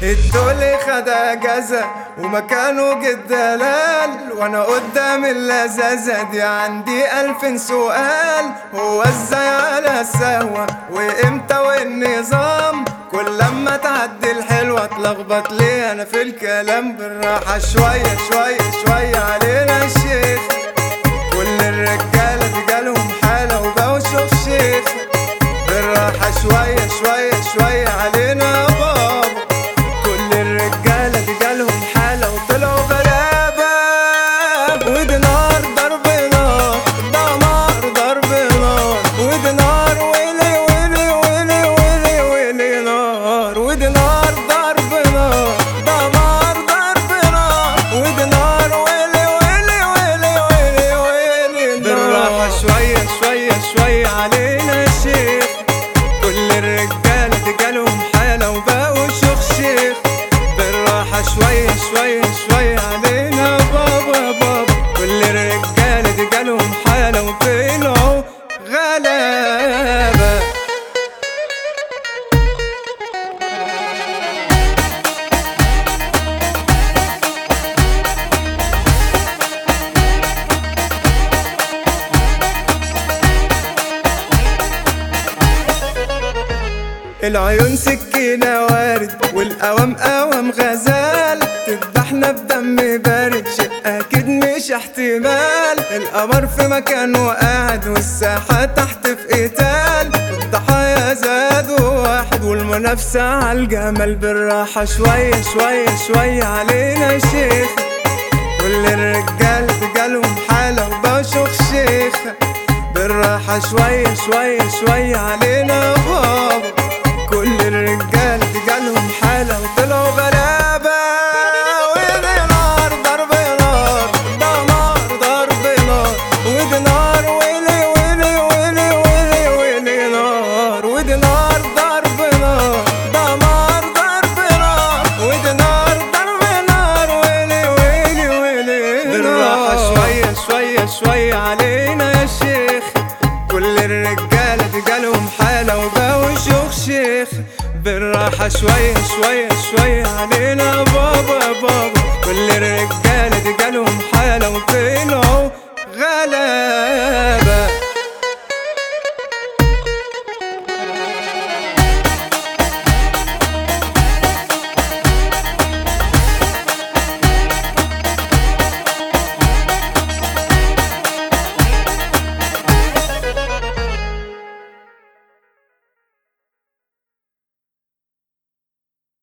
الدولي خد اجازة ومكانه جد دلال وانا قدام اللذاذة دي عندي الف سؤال هو ازاي على السهوة وامتى والنظام كل لما تعدي الحلوة اتلخبط ليه انا في الكلام بالراحة شوية شوية شوية علينا الشيخ كل الرجالة دي جالهم حالة وبقوا شوف شيخ بالراحة شوية شوية شوية علينا يا بابا كل الرجالة دي جالهم حالة وطلعوا غلابة ودي نار ضرب نار دمار ضرب نار ودي نار ويلي ويلي ويلي ويلي ويلي نار ودي نار ضرب نار دمار ضرب نار ودي نار ويلي ويلي ويلي ويلي ويلي نار بالراحة شوية شوية شوية علينا شيخ كل الرجالة دي جالهم حالة وبقوا شيخ شيخ بالراحة شوية شوية شوية علينا بابا بابا كل الرجالة دي جالهم حالة وطلعوا غلابة العيون سكينة وارد والقوام قوام غزال تذبحنا بدم بارد شيء أكيد مش احتمال القمر في مكانه قاعد والساحة تحت في قتال الضحايا زادوا واحد والمنافسة عالجمال بالراحة شوية شوية شوية علينا شيخ كل الرجال جالهم حالة وبشوف شيخ بالراحة شوية شوية شوية علينا يا بابا كل الرجال جالهم حالة وطلعوا غلابة ودي نار ضرب نار دمار ضرب نار ودي نار ويلي ويلي ويلي ويلي ويلي نار ودي نار ضرب نار دمار ضرب نار ودي نار ضرب نار ويلي ويلي ويلي بالراحة شوية شوية شوية علينا يا شيخ كل الرجالة دي جالهم حالة وبقوا شيوخ شيخ بالراحة شوية شوية شوية علينا بابا بابا كل الرجالة دي جالهم حالة وطلعوا غلابة